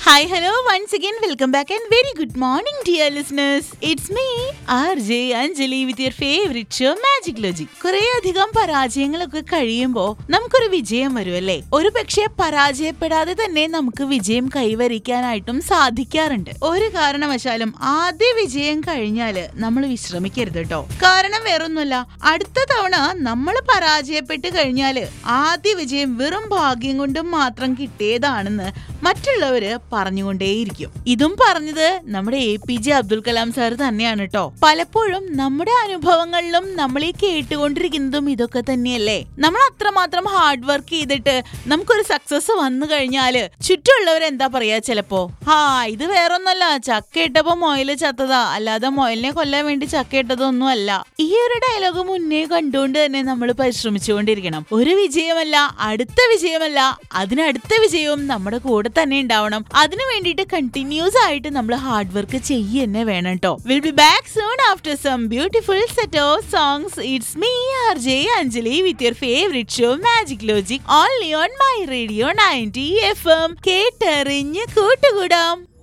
Hi, hello, once again, welcome back, and very good morning, dear listeners. It's me, RJ Anjali, with your favorite show, Magic Logic. കുറേ അധികം പരാജയങ്ങളൊക്കെ കഴിയുമ്പോൾ നമുക്കൊരു വിജയം വരുമല്ലേ ഒരു പക്ഷേ പരാജയപ്പെടാതെ തന്നെ നമുക്ക് വിജയം കൈവരിക്കാനായിട്ടും സാധിക്കാറുണ്ട് ഒരു കാരണവശാലും ആദ്യ വിജയം കഴിഞ്ഞാല് നമ്മൾ വിശ്രമിക്കരുത് കേട്ടോ കാരണം വേറൊന്നുമല്ല അടുത്ത തവണ നമ്മൾ പരാജയപ്പെട്ട് കഴിഞ്ഞാല് ആദ്യ വിജയം വെറും ഭാഗ്യം കൊണ്ടും മാത്രം കിട്ടിയതാണെന്ന് മറ്റുള്ളവര് പറഞ്ഞുകൊണ്ടേയിരിക്കും ഇതും പറഞ്ഞത് നമ്മുടെ A P J Abdul Kalam sir തന്നെയാണ് കേട്ടോ പലപ്പോഴും നമ്മുടെ അനുഭവങ്ങളിലും നമ്മൾ ഈ കേട്ടുകൊണ്ടിരിക്കുന്നതും ഇതൊക്കെ തന്നെയല്ലേ നമ്മൾ അത്രമാത്രം ഹാർഡ് വർക്ക് ചെയ്തിട്ട് നമുക്കൊരു സക്സസ് വന്നു കഴിഞ്ഞാല് ചുറ്റുമുള്ളവർ എന്താ പറയാ ചിലപ്പോ ഹാ ഇത് വേറൊന്നല്ല ചക്ക ഇട്ടപ്പോ മൊയല് ചത്തതാ അല്ലാതെ മൊയലിനെ കൊല്ലാൻ വേണ്ടി ചക്ക ഇട്ടതൊന്നും അല്ല ഈ ഒരു ഡയലോഗ് മുന്നേ കണ്ടുകൊണ്ട് തന്നെ നമ്മൾ പരിശ്രമിച്ചുകൊണ്ടിരിക്കണം ഒരു വിജയമല്ല അടുത്ത വിജയമല്ല അതിനടുത്ത വിജയവും നമ്മുടെ കൂടെ തന്നെ ഉണ്ടാവണം അതിനു വേണ്ടിയിട്ട് കണ്ടിന്യൂസ് ആയിട്ട് നമ്മൾ ഹാർഡ് വർക്ക് ചെയ്യുക തന്നെ വേണം കേട്ടോ will be back soon after some beautiful set of songs it's me R J Anjali with your favourite show magic logic only on my radio ninety F M കേട്ടറിഞ്ഞ് കൂട്ടുകൂടാം